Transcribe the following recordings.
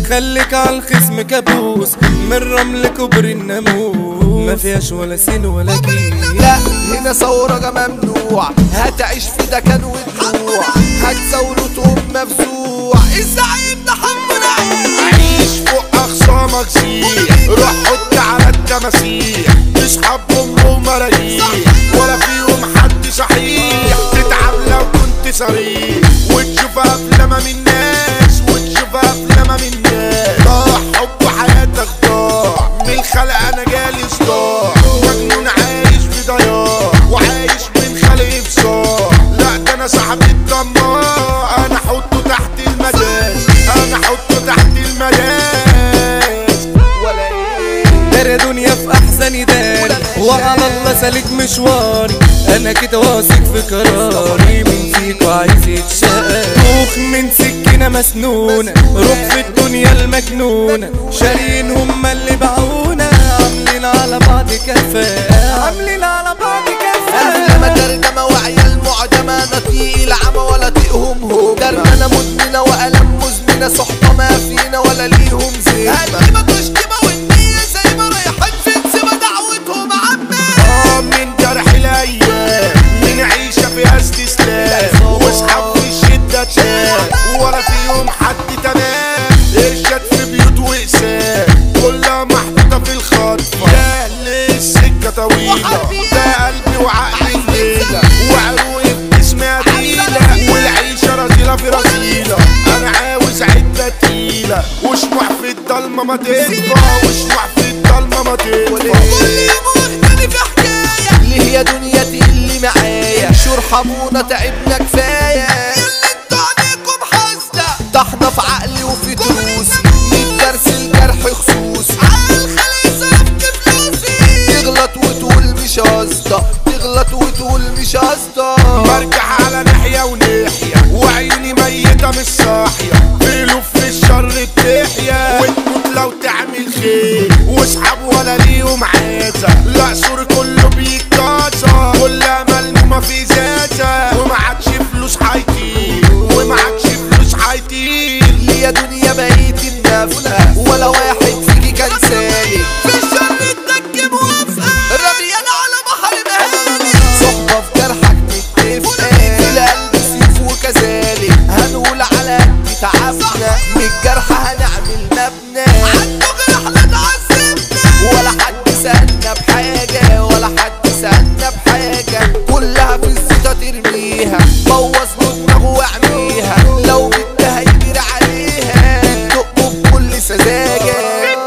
خليك على الخصم كابوس من رمل كبر الناموس ما فيهاش ولا سين ولا جيل لا هنا ثورة ممنوع هتعيش في دكان ودموع هتزول وتقوم مفزوع الزعيم ده حمو نعيم عيش فوق اخصامك زيح روح حط على التماسيح تصحى بام ومراجيح ولا فيهم حد صحيح تتعب لو كنت صريح وتشوف افلامه من الناس وتشوف افلامه من الناس ضاع حب حياتك ضاع من الخلق انا جالي صداع مجنون عايش في ضياع وعايش من خلق بصاع لا ده انا صاحبي الطماع انا احطه تحت المداس انا احطه تحت المداس ولا ايه دار دنيا في احسن دار وعلى الله سالك مشواري انا كده واثق في قراري من فيك وعايز يتشقى روح من سكينة مسنونة روح في الدنيا المجنونة شارين هما اللي باعونا عاملين على بعض كفاء عاملين على بعض أفلام كفاء ترجمة وعيال معدمة أنا تقيل عمى ولا تقهم هو درمانة مدمنة وألم مزمنة صحبة ما فينا ولا ليهم زين هالكلمة تشتمة والنية زي ما رايحين في انسبة دعوتهم عمي اه من جرح الايام من عيشه فيها استسلام واصحاب في الشده تشام ولا في يوم حد تمام ارشاد في بيوت واقسام كلها محطوطه في الخطفه يا اللي السكه طويله ده قلبي وعقلي الليله وعروقي باسمها تقيله والعيشه رذيله في رذيله انا عاوز عده تقيله وشموع في الضلمه ما تطفى وشموع في الضلمه ما تطفى ليه يا دنيتي اللي معايا شور حمونا تعبنا كفاية اللي انتوا عليكم حاسدة طحنا في عقلي وفي دروسي من درس الجرح خصوصي عالخلي صرفت فلوسي تغلط وتقول مش قصدة تغلط وتقول مش قصدة برجع على ناحية وناحية وعيوني ميتة مش صاحية بيلف في الشر بتحيا وتموت لو تعمل خير واصحاب ولا ليهم عازة لا سور كله بيتكسر كلها ملمومة في زازة ومعكش فلوس هيطير ومعكش فلوس هيطير ليه يا دنيا بقيت النافلة ولا واحد فيكي كان سالك في الشر الدك موافقة رميان على بحر مهالي صحبة في جرحك متفقة في القلب سيف وكذلك هنقول على قد تعبنا من الجرح هنعمل مبنى عالدغري احنا اتعذبنا ولا حد سألنا بحاجة ولا حد سألنا بحاجة كلها في الزيطة ترميها بوظ له دماغه واعميها لو بدها يجري عليها تدقه بكل سذاجة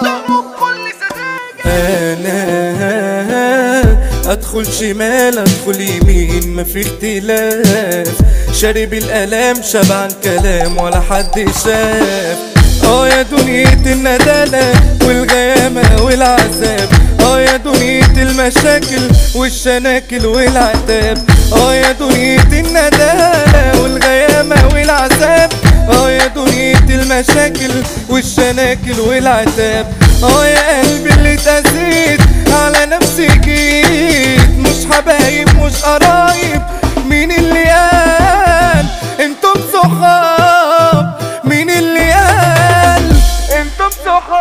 انا ادخل شمال ادخل يمين ما في اختلاف شارب الالام شبعان كلام ولا حد شاف اه يا دنيا الندالة والغيامة والعذاب اه يا دنيا المشاكل والشناكل والعتاب اه يا دنيا الندالة والغيامة والعذاب اه يا دنيا المشاكل والشناكل والعتاب اه يا قلبي اللي اتأذيت على نفسي جيت مش حبايب مش قرايب مين اللي قال انتم صحاب مين اللي قال انتم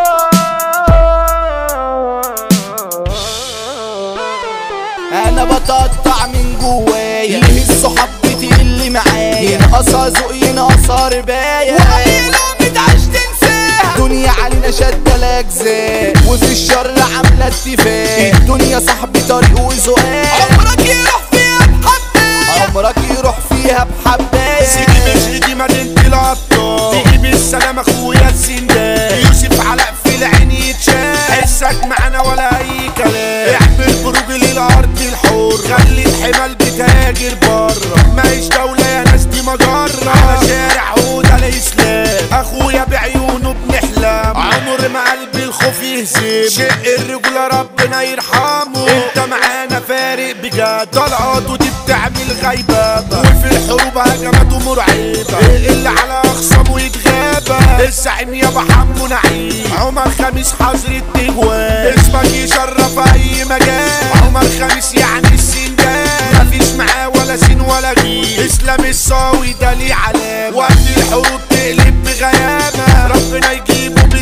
صحاب انا بتقطع من جوايا ليه الصحاب اللي معايا ينقصها ذوق ينقصها رباية وعينه متعش تنساها دنيا علينا شدة الاجزاء وفي الشر عاملة اتفاق الدنيا صاحبي طريق وزقاق عمرك يروح فيها بحباية عمرك يروح فيها بحباية سيدي مش دي مدينة الأبطال تيجي بالسلام أخويا السندان يوسف علاء في العين يتشاف حسك معانا ولا أي كلام اعمل بروج للأرض الحر خلي الحمال بتاجر بره ماهيش دولة يا ناس دي مجرة على شارع عودة الإسلام أخويا بعيونه بنحلم عمر ما قلبي الخوف يهزم شق الرجولة ربنا يرحمه انت معانا فارق بجد طلعاته دي بتعمل غيبابة وفي الحروب هجماته مرعبة اللي على أخصامه يتغابى الزعيم يابا حمو نعيم عمر خميس حظر التجوال اسمك يشرف أي مجال عمر خميس يعني السندان مفيش معاه ولا سين ولا غير اسلام الصاوي ده ليه علامة وقت الحروب تقلب بغيامة ربنا يجيبه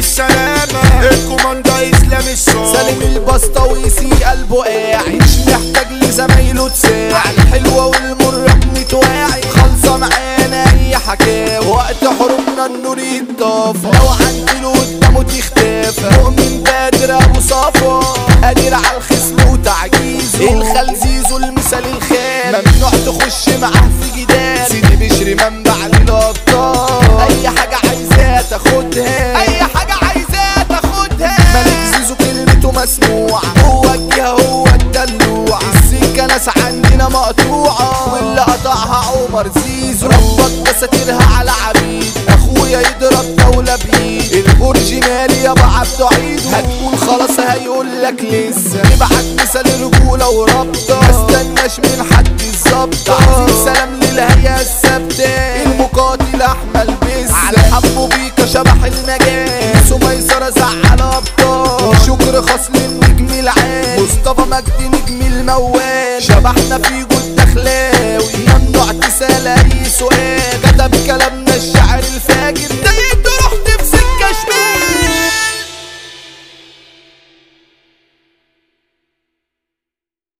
واسطة ويسي قلبه قاعد مش محتاج لزمايله تساعد الحلوة والمرة بنتواعي خالصة معانا اي حكاوي وقت حروبنا النور يتطفى لو عندي قدامه تختفى مؤمن بدر ابو صفا قادر على الخصم وتعجيزه الخلزيزو المثال الخام ممنوع تخش معاه في جدال سيدي بشري منبع للابطال اي حاجة عايزاها تاخدها اي حاجة عايزاها تاخدها ملك زيزو كلمته مسموعة هو الجهة هو الدلوع السكة ناس عندنا مقطوعة واللي قطعها عمر زيزو ربك بساترها على عبيد اخويا يضرب دولة بايد الاوريجينالي يابا عبده عيد هتقول خلاص هيقول لك لسه نبعت مثال رجولة ورابطة ما استناش من حد الظبط عايزين سلام للهيئة الثابتة المقاتل احمد بس على حبه بيكا شبح المجال سميسرة زعل ابطال وشكر خاص للنجم العام مصطفى مجدي نجم الموال شبحنا في جود دخلاوي ممنوع تسال اي سؤال كتب كلامنا